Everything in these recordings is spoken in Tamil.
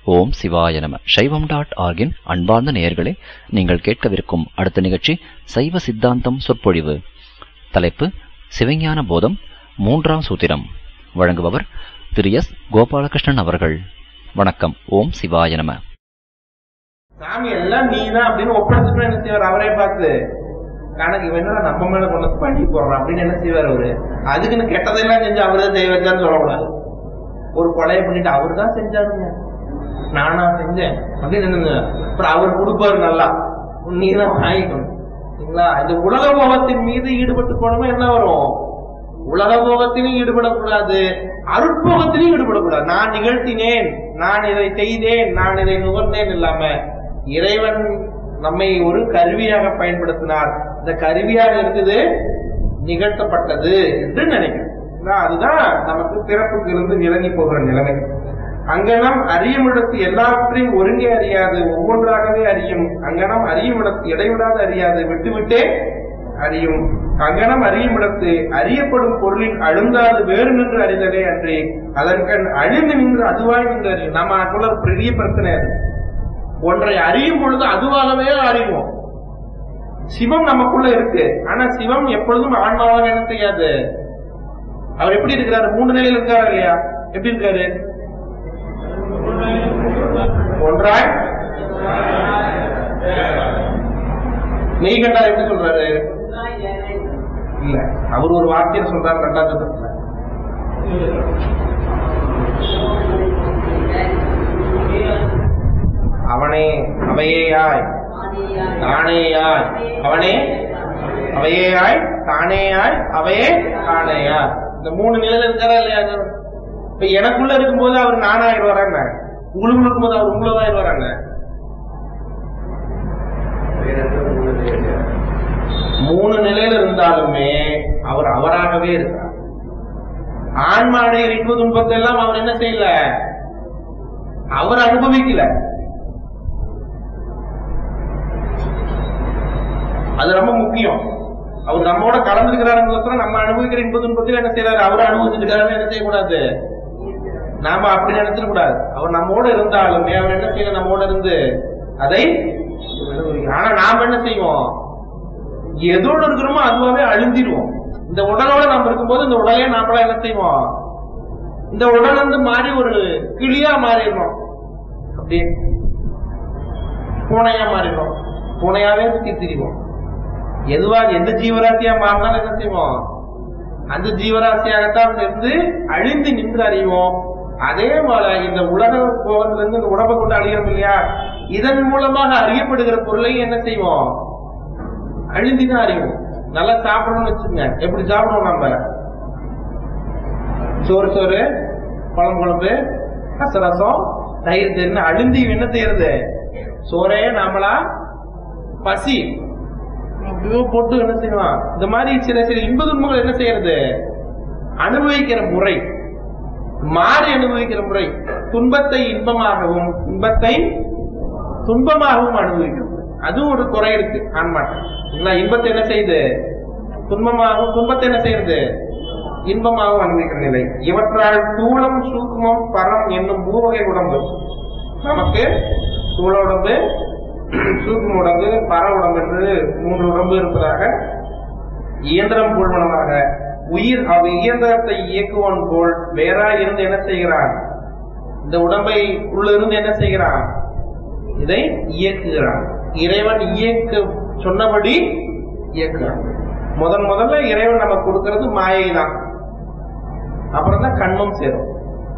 ஓம் சிவாய நம சைவம் டாட் ஆர்கின் அன்பார்ந்த நேயர்களே நீங்கள் கேட்கவிருக்கும் அடுத்த நிகழ்ச்சி சைவ சித்தாந்தம் சொற்பொழிவு தலைப்பு சிவஞான போதம் மூன்றாம் சூத்திரம் வழங்குபவர் திரு எஸ் கோபாலகிருஷ்ணன் அவர்கள் வணக்கம் ஓம் சிவாய நம சாமி எல்லாம் நீதான் அப்படின்னு ஒப்படைச்சிட்டு என்ன செய்வார் அவரே பார்த்து கணக்கு இவன் என்னடா நம்ம மேல கொண்டு வந்து பண்ணி போடுறான் அப்படின்னு என்ன செய்வார் அவரு அதுக்குன்னு கெட்டதெல்லாம் செஞ்சு அவரு தான் செய்ய வச்சான்னு சொல்லக்கூடாது ஒரு கொலையை பண்ணிட்டு அவரு தான் செஞ்சாருங்க நானா செஞ்சேன் அப்படின்னு என்னங்க அப்புறம் அவர் கொடுப்பாரு நல்லா நீ தான் வாங்கிக்கணும் சரிங்களா இந்த உலக போகத்தின் மீது ஈடுபட்டு போனோமா என்ன வரும் உலக போகத்திலும் ஈடுபடக்கூடாது அருட்போகத்திலும் ஈடுபடக்கூடாது நான் நிகழ்த்தினேன் நான் இதை செய்தேன் நான் இதை நுகர்ந்தேன் இல்லாம இறைவன் நம்மை ஒரு கருவியாக பயன்படுத்தினார் இந்த கருவியாக இருக்குது நிகழ்த்தப்பட்டது என்று நினைக்கிறேன் சரிங்களா? அதுதான் நமக்கு பிறப்புக்கு இருந்து விலகி போகிற நிலைமை அங்கனம் அறியுமிடத்து எல்லாவற்றையும் ஒருங்கே அறியாது ஒவ்வொன்றாகவே அறியும் அங்கனம் அறியுமிடத்து இடைவிடாது அறியாது விட்டுவிட்டே அறியும் அங்கனம் அறியுமிடத்து அறியப்படும் பொருளின் அழுந்தாது வேறு நின்று அறிதலே அன்றி அதன் கண் அழிந்து நின்று அதுவாய் நின்று அறியும் நம்ம அதுக்குள்ள ஒரு பெரிய பிரச்சனை அது ஒன்றை அறியும் பொழுது அதுவாகவே அறிவோம் சிவம் நமக்குள்ள இருக்கு ஆனா சிவம் எப்பொழுதும் ஆன்மாவாக என்ன செய்யாது அவர் எப்படி இருக்கிறாரு மூணு நிலையில இருக்காரா இல்லையா எப்படி இருக்காரு ஒன்றாய் மெய் கண்டார் எப்படி சொல்றாரு இல்ல அவர் ஒரு வார்த்தையை சொல்றாரு ரெண்டாவது சத்தத்துல அவனே அவையேயாய் தானேயாய் அவனே அவையேயாய் தானேயாய் அவையே தானேயாய் இந்த மூணு நிலையில இருக்காரா இல்லையா அது? இப்ப எனக்குள்ள இருக்கும்போது அவர் நானாயிடுவாராங்க உங்களுக்குள்ள இருக்கும்போது அவர் உங்களதாயிடுவாராங்க மூணு நிலையில இருந்தாலுமே அவர் அவராகவே இருக்கார் ஆன்மாடைய இன்ப துன்பத்தை எல்லாம் அவர் என்ன செய்யல அவர் அனுபவிக்கல அது ரொம்ப முக்கியம் அவர் நம்மோட கலந்துருக்கிறாருங்கிறதும் நம்ம அனுபவிக்கிற இன்ப துன்பத்தில் என்ன செய்யறாரு அவர் அனுபவிச்சிருக்காருன்னு என்ன செய்யக்கூடாது நாம அப்படி நினைச்சிட கூடாது அவர் நம்மோட இருந்தாலுமே அவர் என்ன செய்யணும் நம்மோட இருந்து அதை ஆனா நாம என்ன செய்வோம் எதோட இருக்கிறோமோ அதுவாவே அழிஞ்சிருவோம் இந்த உடலோட நம்ம இருக்கும்போது இந்த உடலே நாமளா என்ன செய்வோம் இந்த உடல் வந்து மாறி ஒரு கிளியா மாறிடுறோம் அப்படியே பூனையா மாறிடுறோம் பூனையாவே சுத்தி திரிவோம் எதுவா எந்த ஜீவராசியா மாறினாலும் என்ன செய்வோம் அந்த ஜீவராசியாகத்தான் இருந்து அழிந்து நின்று அறிவோம் அதே போல இந்த உலக கோபத்துல இருந்து இந்த உடம்பை கொண்டு அழிகிறோம் இல்லையா இதன் மூலமாக அறியப்படுகிற பொருளையும் என்ன செய்வோம் அழிந்துதான் அறிவோம் நல்லா சாப்பிடணும்னு வச்சுங்க எப்படி சாப்பிடுவோம் நம்ம சோறு சோறு குழம்பு குழம்பு ரச ரசம் தயிர் தயிர்னு அழிந்து என்ன செய்யறது சோறே நாமளா பசி ஐயோ, போட்டு என்ன செய்வான் இந்த மாதிரி சில சில இன்ப துன்பங்கள் என்ன செய்யறது அனுபவிக்கிற முறை மாறி அனுபவிக்கிற முறை துன்பத்தை இன்பமாகவும் இன்பத்தை துன்பமாகவும் அனுபவிக்கிறது அதுவும் ஒரு குறை இருக்கு ஆன்மாட்டம் இல்லைங்களா? இன்பத்தை என்ன செய்யுது துன்பமாகவும் துன்பத்தை என்ன செய்யறது இன்பமாகவும் அனுபவிக்கிற நிலை இவற்றால் தூளம் சூக்குமம் பரம் என்னும் மூவகை உடம்பு நமக்கு தூள உடம்பு சூக்கும உடம்பு பர உடம்பு என்று மூன்று உடம்பு இருப்பதாக இயந்திரம் போல்வனமாக உயிர் அவ் இயந்திரத்தை இயக்குவன் போல் வேறா இருந்து என்ன செய்கிறான் இந்த உடம்பை உள்ள இருந்து என்ன செய்கிறான் இதை இயக்குகிறான் இறைவன் இயக்க சொன்னபடி இயக்குகிறான் முதன் முதல்ல இறைவன் நமக்கு கொடுக்கிறது மாயை தான் அப்புறம் தான் கண்மம் சேரும்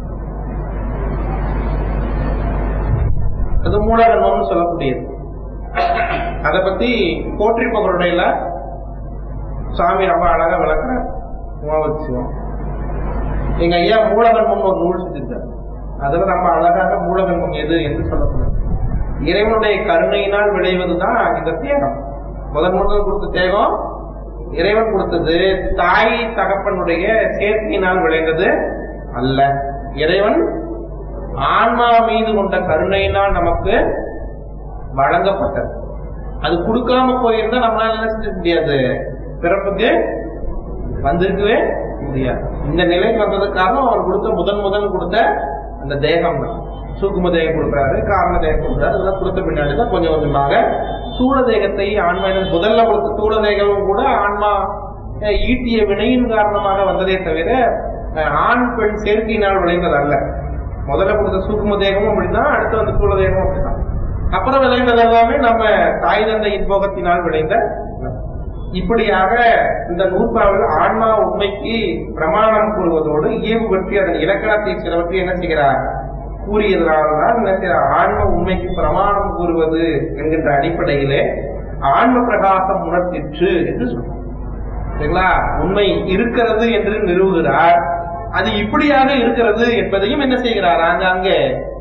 அது மூலகன்மம்னு சொல்லக்கூடியது அத பத்தி போற்றி பகருடையில சாமி ரொம்ப அழகா விளக்குறார் உமாவதி சிவம் எங்க ஐயா மூலகன்மம்னு ஒரு நூல் செஞ்சிருக்காரு அதுல நம்ம அழகாக மூலகன்மம் எது என்று சொல்லப்படுது இறைவனுடைய கருணையினால் விளைவதுதான் இந்த தேகம் முதன் முதல் கொடுத்த தேகம் இறைவன் கொடுத்தது தாய் தகப்பனுடைய சேர்க்கையினால் விளைந்தது அல்ல இறைவன் ஆன்மா மீது கொண்ட கருணையினால் நமக்கு வழங்கப்பட்டது அது கொடுக்காம போயிருந்தா நம்மளால என்ன செஞ்ச முடியாது பிறப்புக்கு வந்திருக்கவே முடியாது இந்த நிலைக்கு வந்ததுக்கு காரணம் அவர் கொடுத்த முதன் முதல் கொடுத்த அந்த தேகம் தான் சூக்கும தேகம் கொடுக்குறாரு காரண தேகம் கொடுக்குறாரு இதெல்லாம் கொடுத்த பின்னாடி தான் கொஞ்சம் கொஞ்சமாக சூழ தேகத்தை ஆன்மா முதல்ல கொடுத்த சூழ தேகமும் கூட ஆன்மா அஹ், ஈட்டிய வினையின் காரணமாக வந்ததே தவிர அஹ், ஆண் பெண் சேர்க்கையினால் விளைந்தது அல்ல முதல்ல கொடுத்த சூக்கும தேகமும் அப்படிதான் அடுத்து வந்த சூழ தேகமும் அப்படிதான் அப்புறம் விளைந்தது எல்லாமே நம்ம தாய் தந்தை இன்போகத்தினால் விளைந்த இப்படியாக இந்த நூற்பாவில் ஆன்மா உண்மைக்கு பிரமாணம் கூறுவதோடு இயல்பு பற்றி அதன் இலக்கணத்தை சிலவற்றை என்ன செய்கிறார் கூறியதனால்தான் என்ன செய்கிறார் ஆன்ம உண்மைக்கு பிரமாணம் கூறுவது என்கின்ற அடிப்படையிலே ஆன்ம பிரகாசம் உணர்த்திற்று என்று சொல்றார் சரிங்களா உண்மை இருக்கிறது என்று நிறுவுகிறார் அது இப்படியாக இருக்கிறது என்பதையும் என்ன செய்கிறார் ஆங்காங்கே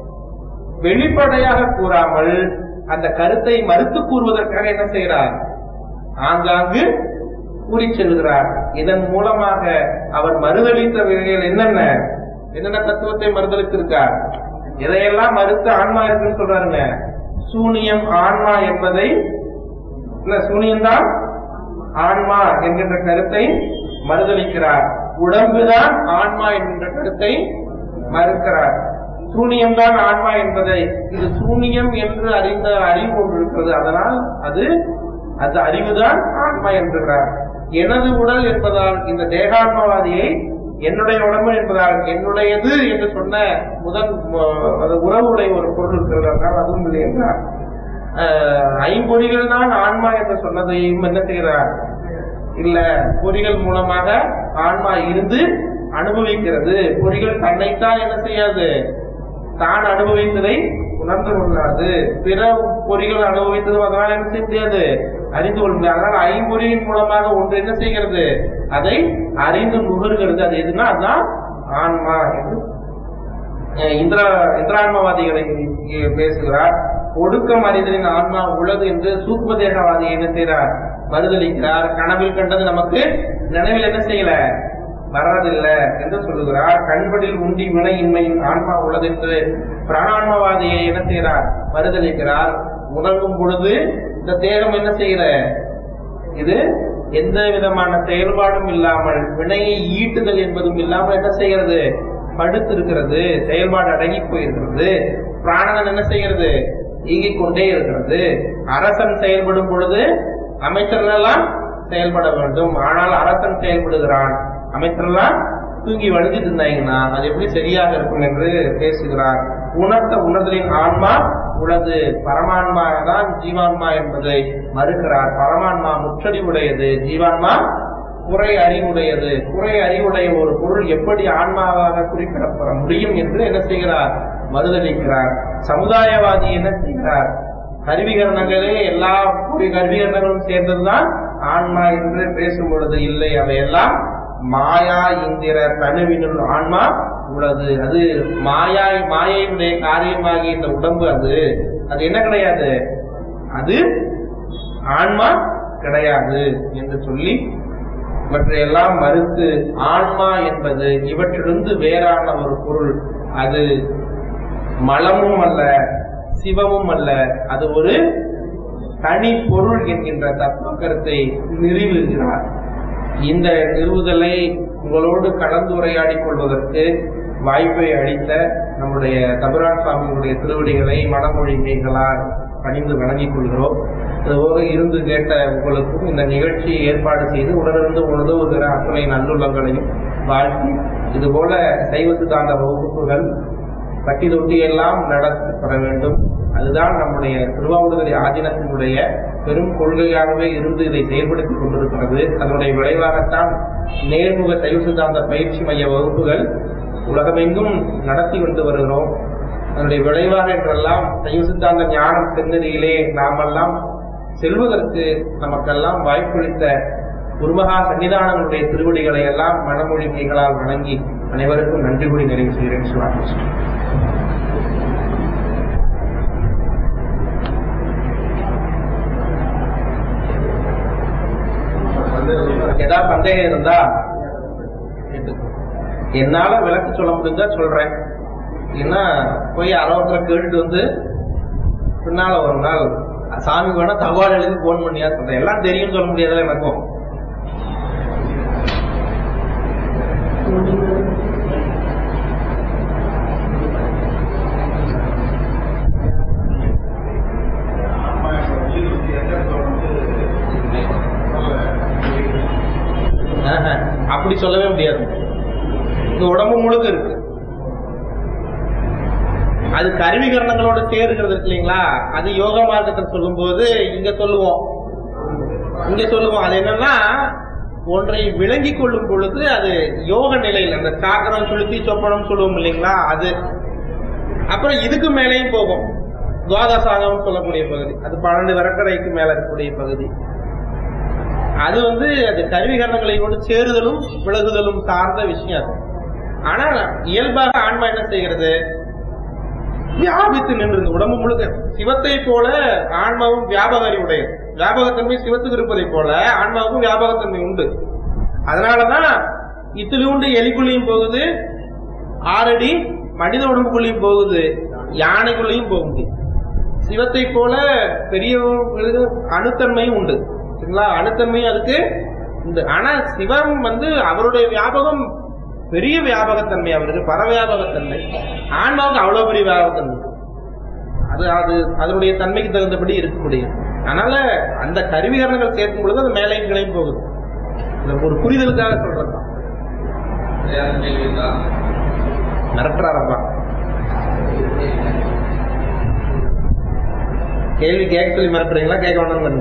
வெளிப்படையாக கூறாமல் அந்த கருத்தை மறுத்து கூறுவதற்காக என்ன செய்கிறார் ஆங்காங்கு கூறி செல்கிறார் இதன் மூலமாக அவர் மறுதளித்த வகையில் என்னென்ன என்னென்ன தத்துவத்தை மறுதளித்திருக்கார் எதையெல்லாம் மறுத்து ஆன்மா இருக்குன்னு சொல்றாருங்க சூனியம் ஆன்மா என்பதை இல்ல சூனியம்தான் ஆன்மா என்கின்ற கருத்தை மறுதளிக்கிறார் உடம்புதான் ஆன்மா என்கின்ற கருத்தை மறுக்கிறார் சூனியம்தான் ஆன்மா என்பதை இது சூனியம் என்று அறிந்த அறிவு ஒன்று இருக்கிறது அதனால் அது அது அறிவுதான் ஆன்மா என்கிறார் எனது உடல் என்பதால் இந்த தேகான்மவாதியை என்னுடைய உடம்பு என்பதால் என்னுடையது என்று சொன்ன முதல் ம- அது உறவுடைய ஒரு பொருள் இருக்கிறது அதனால் அதுவும் இல்லை என்றார் ஆஹ், ஐம்பொறிகள் தான் ஆன்மா என்று சொன்னதையும் என்ன செய்கிறார் இல்ல பொறிகள் மூலமாக ஆன்மா இருந்து அனுபவிக்கிறது பொறிகள் தன்னைத்தான் என்ன செய்யாது தான் அனுபவித்ததை உணர்ந்து கொள்ளாது பிற பொறிகள் அனுபவித்ததும் அதனால் என்ன செய்ய முடியாது அறிந்து கொள்ள முடியாது அதனால் ஐம்பொறியின் மூலமாக ஒன்று என்ன செய்கிறது அதை அறிந்து நுகர்கிறது அது எதுனா அதுதான் ஆன்மா என்று அஹ் இந்திரா இந்திரான்மவாதிகளை இங்கே பேசுகிறார் ஒடுக்கம் அறிதலின் ஆன்மா உள்ளது என்று சூக்மதேகவாதியை என்ன செய்கிறார் மறுதளிக்கிறார் கனவில் கண்டது நமக்கு நினைவில் என்ன செய்யல வர்றதில்லை என்று சொல்லுகிறார் கண்படில் உண்டி வினையின்மையின் ஆன்மா உள்ளது என்று பிராணான்மவாதியை என்ன செய்கிறார் மறுதளிக்கிறார் உணர்வும் பொழுது இந்த தேகம் என்ன செய்கிற இது எந்த விதமான செயல்பாடும் இல்லாமல் வினையை ஈட்டுதல் என்பதும் இல்லாமல் என்ன செய்கிறது படுத்திருக்கிறது செயல்பாடு அடங்கி போயிருக்கிறது பிராணன் என்ன செய்கிறது இயங்கிக் கொண்டே இருக்கிறது அரசன் செயல்படும் பொழுது அமைச்சர்கள் எல்லாம் செயல்பட வேண்டும் ஆனால் அரசன் செயல்படுகிறான் அமைச்சரெல்லாம் தூங்கி வழுதிட்டு இருந்தாங்கன்னா அது எப்படி சரியாக இருக்கும் என்று பேசுகிறார் உணர்த்த உணர்தலின் ஆன்மா உளது பரமான்மா தான் ஜீவான்மா என்பதை மறுக்கிறார் பரமான்மா முற்றறிவுடையது ஜீவான்மா குறை அறிவுடையது குறை அறிவுடைய ஒரு பொருள் எப்படி ஆன்மாவாக குறிப்பிடப்பட முடியும் என்று என்ன செய்கிறார் மறுதளிக்கிறார் சமுதாயவாதி என்ன செய்கிறார் கருவிகரணங்களே எல்லா பொறி- கருவிகரணங்களும் சேர்ந்ததுதான் ஆன்மா என்று பேசும் பொழுது இல்லை அவையெல்லாம் மாயா இந்திர தனுவினுள் ஆன்மா உள்ளது அது மாயா மாயையுடைய காரியமாகிய இந்த உடம்பு அது அது என்ன கிடையாது அது ஆன்மா கிடையாது என்று சொல்லி இவற்றையெல்லாம் மறுத்து ஆன்மா என்பது இவற்றிலிருந்து வேறான ஒரு பொருள் அது மலமும் அல்ல சிவமும் அல்ல அது ஒரு தனி பொருள் என்கின்ற தத்துவ கருத்தை நிறுவுகிறார் இந்த நிறுவுதலை உங்களோடு கலந்துரையாடிக் கொள்வதற்கு வாய்ப்பை அளித்த நம்முடைய தபுரான் சுவாமியினுடைய திருவடிகளை மனமொழிகைகளால் பணிந்து வணங்கிக் கொள்கிறோம் அதுபோக இருந்து கேட்ட உங்களுக்கும் இந்த நிகழ்ச்சியை ஏற்பாடு செய்து உடனிருந்து உதவுகிற அத்துணை நல்லுள்ளங்களையும் வாழ்த்தி இதுபோல சைவ சித்தாந்த வகுப்புகள் பட்டி தொட்டி எல்லாம் நடத்தப்பட வேண்டும் அதுதான் நம்முடைய திருவாவூடுதுறை ஆதீனத்தினுடைய பெரும் கொள்கையாகவே இருந்து இதை செயல்படுத்திக் கொண்டிருக்கிறது அதனுடைய விளைவாகத்தான் நேர்முக சைவ சித்தாந்த பயிற்சி மைய வகுப்புகள் உலகமெங்கும் நடத்தி கொண்டு வருகிறோம் அதனுடைய விளைவாக என்றெல்லாம் சைவ சித்தாந்த ஞானம் சென்னதியிலே நாமெல்லாம் செல்வதற்கு நமக்கெல்லாம் வாய்ப்பளித்த குருமகா சன்னிதானங்களுடைய திருவடிகளை எல்லாம் மனமொழிகைகளால் வணங்கி அனைவருக்கும் நன்றி கூறி நிறைவு செய்கிறேன் சுவாமி ஏதாவது சந்தேகம் இருந்தா கேட்டுக்கோ. என்னால விளக்கு சொல்ல முடிஞ்சா சொல்றேன் ஏன்னா போய் அறவத்துல கேட்டுட்டு வந்து பின்னால ஒரு நாள் சாமி வேணா தகவல் எழுதி போன் பண்ணியா சொல்றேன் எல்லாம் தெரியும் சொல்ல முடியாதுல எனக்கும் இந்த உடம்பு முழுக்க இருக்கு அது கருவிகரணங்களோட சேருகிறது இருக்கு இல்லைங்களா அது யோக மார்க்கத்தில் சொல்லும்போது இங்க சொல்லுவோம் இங்க சொல்லுவோம் அது என்னன்னா ஒன்றை விளங்கி கொள்ளும் பொழுது அது யோக நிலையில் அந்த சாக்கரம் சுளுத்தி சொப்பனம் சொல்லுவோம் இல்லைங்களா அது அப்புறம் இதுக்கு மேலேயும் போகும் துவாதசாகம் சொல்லக்கூடிய பகுதி அது பன்னெண்டு விரக்கடைக்கு மேல இருக்கக்கூடிய பகுதி அது வந்து அது கருவிகரணங்களோடு சேருதலும் விலகுதலும் சார்ந்த விஷயம் அது ஆனா இயல்பாக ஆன்மா என்ன செய்கிறது வியாபித்து நின்றது உடம்பு முழுக்க சிவத்தை போல ஆன்மாவும் வியாபக அறிவுடையது வியாபகத்தன்மை சிவத்துக்கு இருப்பதை போல ஆன்மாவுக்கும் வியாபகத்தன்மை உண்டு அதனாலதான் இத்திலுண்டு எலிக்குள்ளேயும் போகுது ஆறடி மனித உடம்புக்குள்ளேயும் போகுது யானைக்குள்ளேயும் போக முடியும் சிவத்தை போல பெரிய அணுத்தன்மையும் உண்டு சரிங்களா அணுத்தன்மையும் அதுக்கு உண்டு ஆனா சிவம் வந்து அவருடைய வியாபகம் பெரிய வியாபகத்தன்மை அவருக்கு பரவியாபகத்தன்மை ஆன்மாவுக்கு அவ்வளவு பெரிய வியாபகத்தன்மை அது அது அதனுடைய தன்மைக்கு தகுந்தபடி இருக்க முடியும் அதனால அந்த கருவிகரணங்கள் சேர்க்கும் பொழுது அது மேலையும் கிளையும் போகுது இந்த ஒரு புரிதலுக்காக சொல்றதுதான் மிரட்டுறாரப்பா கேள்வி கேட்க சொல்லி மிரட்டுறீங்களா கேட்க வேணாம்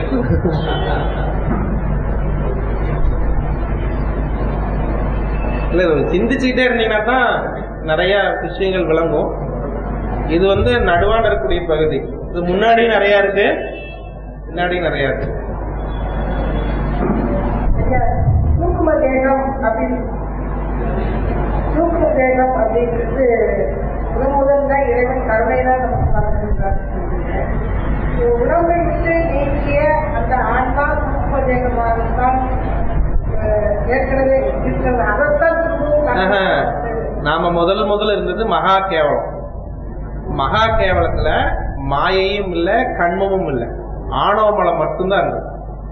இல்ல இது சிந்திச்சுக்கிட்டே இருந்தீங்கன்னா தான் நிறைய விஷயங்கள் விளங்கும் இது வந்து நடுவான இருக்கக்கூடிய பகுதி இது முன்னாடி நிறைய இருக்கு பின்னாடி நிறைய இருக்கு சூக்கும தேகம் அப்படின்னு சூக்கும தேகம் அப்படின்றது முதல் முதல்ல இறைவன் கருணைதான் நமக்கு பறந்துருக்காரு உடம்பை விட்டு நீக்கிய அந்த ஆன்மா சூக்கும தேகமாகத்தான் அஹ், ஏற்கனவே இருக்கிறது அதைத்தான் திரும்பவும் ஆஹா. கண்டுபிடிக்கிறது. நாம முதல் முதல்ல இருந்தது மகா கேவலம் மகா கேவலத்துல மாயையும் இல்ல கண்மமும் இல்ல ஆணவமலம் மட்டும்தான் இருந்தது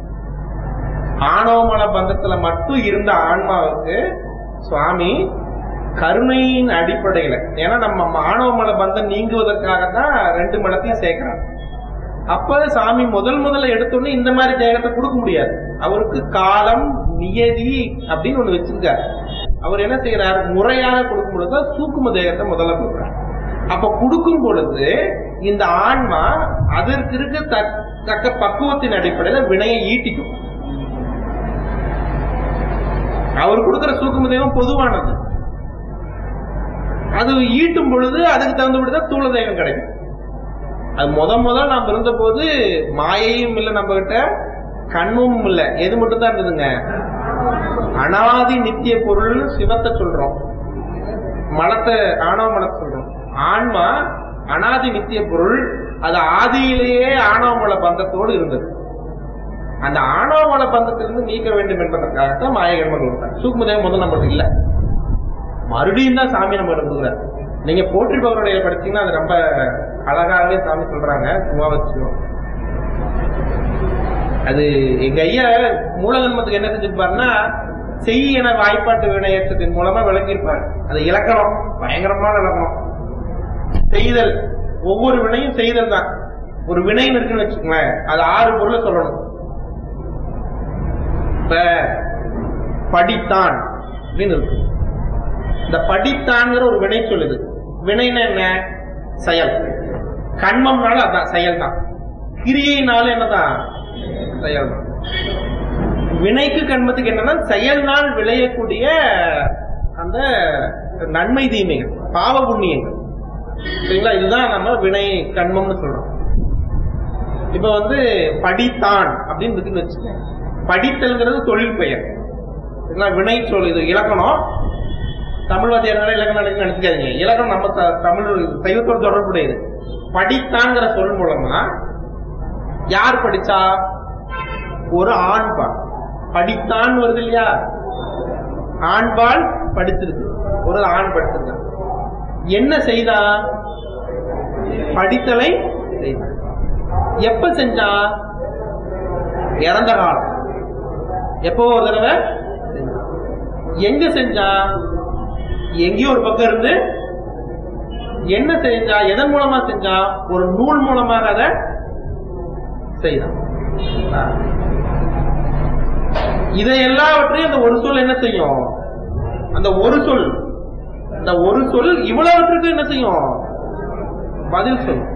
ஆணவமல பந்தத்துல மட்டும் இருந்த ஆன்மாவுக்கு சுவாமி கருணையின் அடிப்படையில ஏன்னா நம்ம ஆணவமல பந்தம் நீங்குவதற்காக தான் ரெண்டு மலத்தையும் சேர்க்கிறாங்க அப்ப சாமி முதல் முதல்ல எடுத்தோடனே இந்த மாதிரி தேகத்தை கொடுக்க முடியாது அவருக்கு காலம் நியதி அப்படின்னு ஒண்ணு வச்சிருக்காரு அவர் என்ன செய்யறாரு முறையாக கொடுக்கும் பொழுது சூக்கும தேகத்தை முதல்ல கொடுக்குறாரு அப்ப கொடுக்கும் பொழுது இந்த ஆன்மா அதற்கு இருக்க தக்- தக்க பக்குவத்தின் அடிப்படையில வினையை ஈட்டிக்கும் அவர் கொடுக்கிற சூக்கும தேகம் பொதுவானது அது ஈட்டும் பொழுது அதுக்கு தகுந்தபடிதான் தூள தேகம் கிடைக்கும் அது முத முதல் நாம் இருந்த போது மாயையும் இல்லை நம்ம கிட்ட கண்ணும் இல்லை எது மட்டும் தான் இருந்ததுங்க அனாதி நித்திய பொருள் சிவத்தை சொல்றோம் மலத்தை ஆணவ மலத்தை சொல்றோம் ஆன்மா அனாதி நித்திய பொருள் அது ஆதியிலேயே ஆணவ மல பந்தத்தோடு இருந்தது அந்த ஆணவ மல பந்தத்திலிருந்து நீக்க வேண்டும் என்பதற்காகத்தான் மாய கர்மங்கள் கொடுத்தாங்க சூக்மதேவம் முதல் நம்மளுக்கு இல்ல மறுபடியும் தான் சாமி நம்ம இருக்கிறார் நீங்க போற்றி பவருடைய படிச்சீங்கன்னா அது ரொம்ப அழகாகவே சாமி சொல்றாங்க சும்மா வச்சுக்கோ அது எங்க ஐயா மூலதன்மத்துக்கு என்ன செஞ்சிருப்பாருன்னா செய் என வாய்ப்பாட்டு வினையேற்றத்தின் மூலமா விளக்கியிருப்பார் அது இலக்கணம் பயங்கரமான இலக்கணம் செய்தல் ஒவ்வொரு வினையும் செய்தல் தான் ஒரு வினைன்னு இருக்குன்னு வச்சுக்கோங்களேன் அது ஆறு பொருளை சொல்லணும் இப்ப படித்தான் அப்படின்னு இருக்கு இந்த படித்தான்ங்கிற ஒரு வினை சொல்லுது வினைன்னா என்ன செயல் கண்மம்னால அதான் செயல் தான் கிரியைனால என்னதான் செயல் தான் வினைக்கு கண்மத்துக்கு என்னன்னா செயல்னால் விளையக்கூடிய அந்த நன்மை தீமைகள் பாவ புண்ணியங்கள் சரிங்களா இதுதான் நம்ம வினை கண்மம்னு சொல்றோம் இப்ப வந்து படித்தான் அப்படின்னு இருக்குன்னு வச்சுக்கோங்க படித்தல்ங்கிறது தொழில் பெயர் சரிங்களா வினை சொல் இது இலக்கணம் தமிழ் வாத்தியாரங்களே இலக்கணம் எடுக்க நினைச்சுக்காதீங்க இலக்கணம் நம்ம த- தமிழ் சைவத்தோடு தொடர்புடையது படித்தாங்கிற சொல் மூலமா யார் படிச்சா ஒரு ஆண்பால் படித்தான் வருது இல்லையா ஆண்பால் படிச்சிருக்கு ஒரு ஆண் படிச்சிருக்கான் என்ன செய்தா படித்தலை செய்தான் எப்ப செஞ்சா இறந்த காலம் எப்போ ஒரு தடவை செஞ்சான். எங்க செஞ்சா எங்கேயோ ஒரு பக்கம் இருந்து என்ன செஞ்சா எதன் மூலமா செஞ்சா ஒரு நூல் மூலமாக அதை செய்தான் இதை எல்லாவற்றையும் அந்த ஒரு சொல் என்ன செய்யும் அந்த ஒரு சொல் அந்த ஒரு சொல் இவ்வளவுக்கு என்ன செய்யும் பதில் சொல்லும்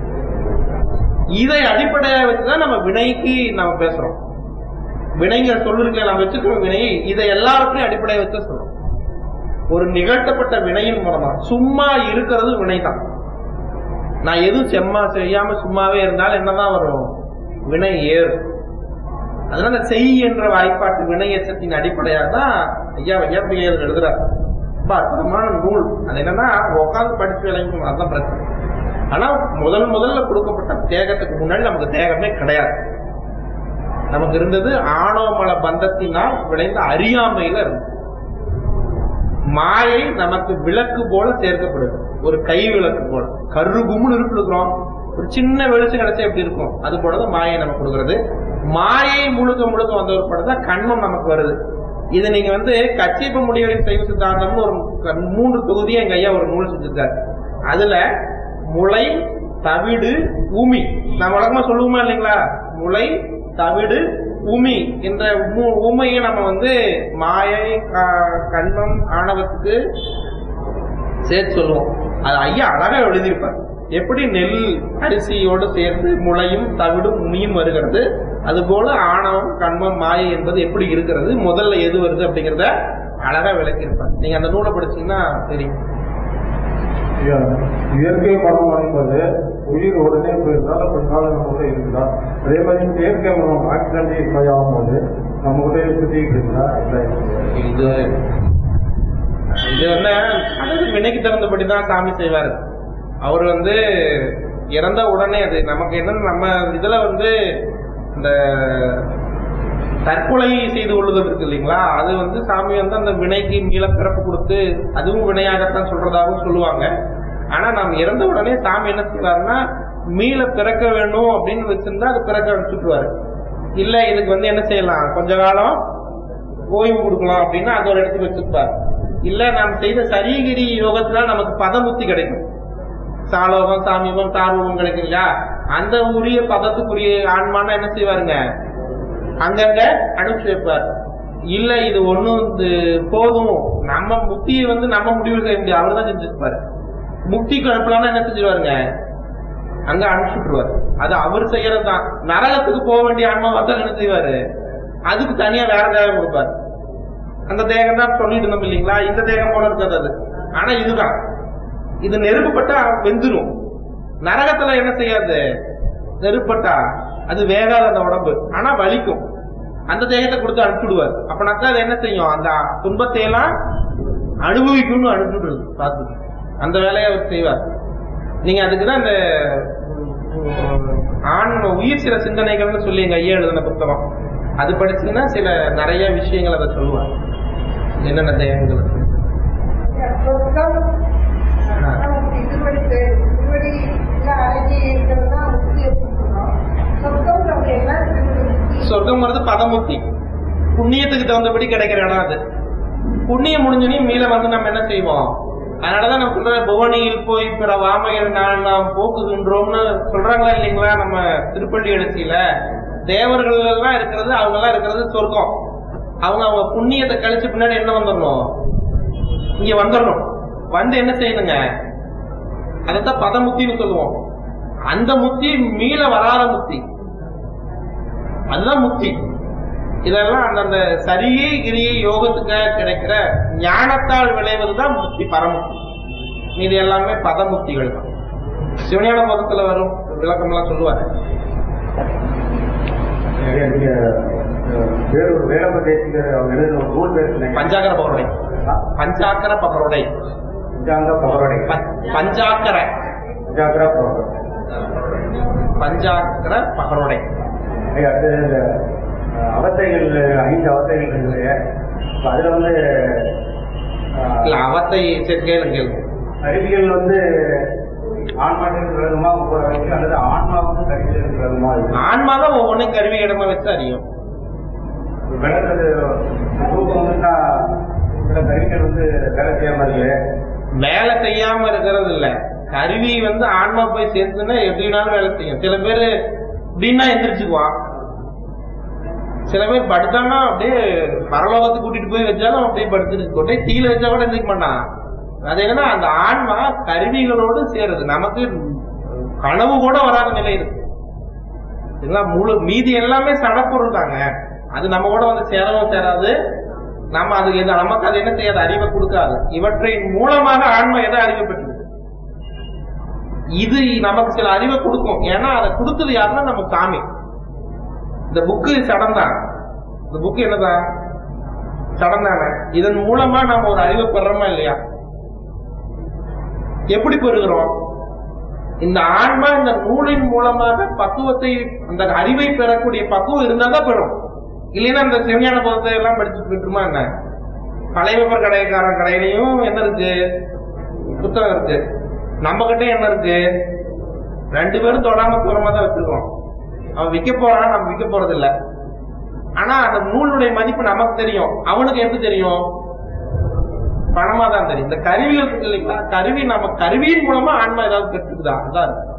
இதை அடிப்படையாக வச்சுதான் நம்ம வினைக்கு நம்ம பேசுறோம் வினைங்கிற சொல் இருக்க நம்ம வச்சிருக்கிற வினை இதை எல்லாவற்றையும் அடிப்படையாக வச்சு சொல்றோம் ஒரு நிகழ்த்தப்பட்ட வினையின் மூலமா சும்மா இருக்கிறது வினைதான் நான் எதுவும் செம்மா செய்யாம சும்மாவே இருந்தால் என்னதான் வரும் வினை ஏறும் அதனால அந்த செய் என்ற வாய்ப்பாட்டு வினை எச்சத்தின் அடிப்படையாக தான் ஐயா ஐயாப்பிள்ளையர் எழுதுறாரு ரொம்ப அற்புதமான நூல் அது என்னன்னா உட்காந்து படிச்சு விளங்கும் அதுதான் பிரச்சனை ஆனா முதல் முதல்ல கொடுக்கப்பட்ட தேகத்துக்கு முன்னாடி நமக்கு தேகமே கிடையாது நமக்கு இருந்தது ஆணவமல பந்தத்தினால் விளைந்த அறியாமையில இருந்தது மாயை நமக்கு விளக்கு போல சேர்க்கப்படுது ஒரு கை விளக்கு போல கருகும்னு இருக்கிறோம் ஒரு சின்ன வெளிச்சம் கிடைச்சா எப்படி இருக்கும் அது போலதான் மாயை நமக்கு கொடுக்கறது மாயை முழுக்க முழுக்க வந்த ஒரு படம் தான் கண்மம் நமக்கு வருது இது நீங்க வந்து கச்சிப்ப முடிவரின் சைவ சித்தாந்தம்னு ஒரு க- மூன்று தொகுதியை எங்க ஐயா ஒரு நூல் செஞ்சிருக்காரு அதுல முளை தவிடு உமி நம்ம வழக்கமா சொல்லுவோமா இல்லைங்களா முளை தவிடு உமி என்ற மூ- உமையை நம்ம வந்து மாயை க- கண்மம் ஆணவத்துக்கு சேர்த்து சொல்லுவோம் அது ஐயா அழகா எழுதியிருப்பார் எப்படி நெல் அரிசியோடு சேர்ந்து முளையும் தவிடும் உமியும் வருகிறது அதுபோல ஆணவம் கண்மம் மாயை என்பது எப்படி இருக்கிறது முதல்ல எது வருது அப்படிங்கறத அழகா விளக்கியிருப்பார் நீங்க அந்த நூலை படிச்சீங்கன்னா தெரியும் ஐயா, இயற்கை மரணம் என்பது உயிர் உடனே போயிருந்தால் கொஞ்ச நாள் நம்ம கூட இருக்குதா அதே மாதிரி செயற்கை மரணம் ஆக்சிடென்ட் இது மாதிரி ஆகும்போது நம்ம கூட சுத்திக்கிட்டு இருக்குதா இல்லை இது இது என்ன அதாவது வினைக்கு தகுந்தபடி தான் சாமி செய்வாரு அவர் வந்து இறந்த உடனே அது நமக்கு என்னன்னு நம்ம இதுல வந்து இந்த தற்கொலை செய்து கொள்ளுதல் இருக்கு இல்லைங்களா அது வந்து சாமி வந்து அந்த வினைக்கு மீள பிறப்பு கொடுத்து அதுவும் வினையாகத்தான் சொல்றதாகவும் சொல்லுவாங்க ஆனா நாம் இறந்த உடனே சாமி என்ன செய்வாருன்னா மீள பிறக்க வேணும் அப்படின்னு வச்சிருந்தா அது பிறக்க அனுப்பிச்சுட்டுவாரு இல்ல இதுக்கு வந்து என்ன செய்யலாம் கொஞ்ச காலம் ஓய்வு கொடுக்கலாம் அப்படின்னா அது ஒரு இடத்துக்கு வச்சிருப்பார் இல்ல நாம் செய்த சரீகிரி யோகத்தினால் நமக்கு பதமுத்தி கிடைக்கும் சாலோகம் சாமியம் சார்வகம் கிடைக்கும் இல்லையா அந்த உரிய பதத்துக்குரிய ஆன்மானா என்ன செய்வாருங்க அங்கங்க அனுப்பிச்சு வைப்பார் இல்ல இது ஒண்ணும் இது போதும் நம்ம முக்தியை வந்து நம்ம முடிவு செய்ய முடியாது அவர் தான் செஞ்சிருப்பாரு முக்திக்கு அனுப்பலாம்னா என்ன செஞ்சிருவாருங்க அங்க அனுப்பிச்சுட்டுருவாரு அது அவர் செய்யறது தான் நரகத்துக்கு போக வேண்டிய ஆன்மாவா தான் என்ன செய்வாரு அதுக்கு தனியா வேற தேகம் கொடுப்பாரு அந்த தேகம் தான் சொல்லிட்டு இருந்தோம் இல்லைங்களா இந்த தேகம் போல இருக்காது அது ஆனா இதுதான் இது நெருப்புப்பட்டா வெந்துரும் நரகத்துல என்ன செய்யாது நெருப்பட்டா அது வேகாத அந்த உடம்பு ஆனா வலிக்கும் அந்த தேகத்தை கொடுத்து அனுப்பிச்சுடுவார் அப்பனாக்கா அது என்ன செய்யும் அந்த துன்பத்தை எல்லாம் அனுபவிக்கணும்னு அனுப்பிச்சுடுறது பார்த்து அந்த வேலையை அவர் செய்வார் நீங்க அதுக்குதான் இந்த உம், ஆண் உயிர் சில சிந்தனைகள்னு சொல்லி எங்க ஐயா எழுதின புத்தகம் அது படிச்சீங்கன்னா சில நிறைய விஷயங்கள் அதை சொல்லுவார் என்னென்ன தேகங்கள் சொர்க்கம் நமக்கு இதுபடி தெ- இதுபடி எல்லாம் அடங்கி இருக்கிறது தான் முக்கிய புத்தகம் சொர்க்கம் நமக்கு என்ன முக்கியம் சொர்க்கம்ங்கிறது பதமுத்தி புண்ணியத்துக்கு தகுந்தபடி கிடைக்கிற இடம் அது புண்ணியம் முடிஞ்சோடனே மீள வந்து நம்ம என்ன செய்வோம் அதனாலதான் நம்ம சொல்ற புவனியில் போய் பிற வாமையர் நான் நாம் போக்குகின்றோம்னு சொல்றாங்களா இல்லைங்களா நம்ம திருப்பள்ளி எழுச்சியில தேவர்கள் எல்லாம் இருக்கிறது அவங்க எல்லாம் இருக்கிறது சொர்க்கம் அவங்க அவங்க புண்ணியத்தை கழிச்ச பின்னாடி என்ன வந்துடணும் இங்க வந்துடணும் வந்து என்ன செய்யணுங்க அதைத்தான் பதமுத்தின்னு சொல்லுவோம் அந்த முத்தி மீள வராத முத்தி அதுதான் முக்தி இதெல்லாம் அந்தந்த சரியை கிரியை யோகத்துக்காக கிடைக்கிற ஞானத்தால் விளைவதுதான் முக்தி பரமுக்தி இது எல்லாமே பதமுக்திகள் தான் சிவஞான பதத்துல வரும் விளக்கம்லாம் சொல்லுவாரு ஐயா, நீங்க அஹ், வேறொரு வேலப்ப தேசிகர் அவங்க எழுதின ஒரு நூல் பேர் சொன்னீங்க. பஞ்சாக்கர பகருடை பஞ்சாக்கர பகருடை பஞ்சாங்க பகவடை ப- பஞ்சாக்கர பஞ்சாங்கர பகவடை பஞ்சாக்கர பகருடை ஐயா, அது இந்த, அஹ், அவத்தைகள் ஐந்து அவத்தைகள் இருக்குது இப்ப அதுல வந்து அஹ், இல்ல அவத்தை சரி கேளுங்க கேளுங்க அறிவியல் வந்து ஆன்மாவுக்கு விலகுமா ஒவ்வொரு அறிவியல் அல்லது ஆன்மாவுக்கு கருவியல் விலகுமா ஆன்மாதான் ஒவ்வொன்றும் கருவி இடமா வச்சு அறியும் விலகுறது தூக்கம் வந்துன்னா சில கருவிகள் வந்து வேலை செய்யாம இருக்கு வேலை செய்யாம இருக்கிறது இல்ல கருவி வந்து ஆன்மா போய் சேர்த்துன்னா எப்படினாலும் வேலை செய்யும் சில பேர் இப்படின்னா எந்திரிச்சுக்குவான் சில பேர் படுத்தானா அப்படியே பரலோகத்துக்கு கூட்டிட்டு போய் வச்சாலும் அப்படியே படுத்துட்டு கொண்டே தீல வச்சா கூட எந்திரிக்க மாட்டான் அது என்னன்னா அந்த ஆன்மா கருவிகளோடு சேருது நமக்கு கனவு கூட வராத நிலை இருக்கு இதெல்லாம் முழு மீதி எல்லாமே சடப்பொருள் தாங்க அது நம்ம கூட வந்து சேரவும் சேராது நம்ம அதுக்கு எது நமக்கு அது என்ன செய்யாது அறிவை கொடுக்காது இவற்றின் மூலமாக ஆன்மா எதை அறிவு பெற்றது இது நமக்கு சில அறிவை கொடுக்கும் ஏன்னா அதை கொடுத்தது யாருன்னா நம்ம சாமி இந்த புக்கு சடம் தான் இந்த புக்கு என்னதான் சடம் தானே இதன் மூலமா நம்ம ஒரு அறிவை பெறோமா இல்லையா எப்படி பெறுகிறோம் இந்த ஆன்மா இந்த நூலின் மூலமாக பக்குவத்தை அந்த அறிவை பெறக்கூடிய பக்குவம் இருந்தா தான் பெறும் இல்லைன்னா இந்த செவியான பதத்தை எல்லாம் படிச்சுட்டு விட்டுருமா என்ன பழைய பேப்பர் கடைக்காரன் கடையிலையும் என்ன இருக்கு புத்தகம் இருக்கு நம்ம கிட்ட என்ன இருக்கு ரெண்டு பேரும் தொடாம தூரமா தான் வச்சிருக்கோம் அவன் விற்க போறான் நம்ம விற்க போறது இல்ல ஆனா அந்த நூலுடைய மதிப்பு நமக்கு தெரியும் அவனுக்கு எப்படி தெரியும் பணமா தான் தெரியும் இந்த கருவிகள் இருக்கு இல்லைங்களா கருவி நம்ம கருவியின் மூலமா ஆன்மா ஏதாவது பெற்றுக்குதா அதான் இருக்கு.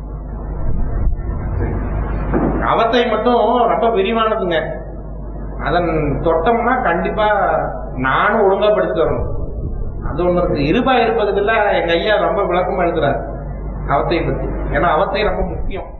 அவத்தை மட்டும் ரொம்ப விரிவானதுங்க அதன் தொட்டோம்னா கண்டிப்பா நானும் ஒழுங்கா படிச்சு வரணும் அது ஒண்ணு இருக்கு இருபா இருப்பதுக்குள்ள எங்க ஐயா ரொம்ப விளக்கமா எழுதுறாரு அவத்தை பத்தி ஏன்னா அவத்தை ரொம்ப முக்கியம்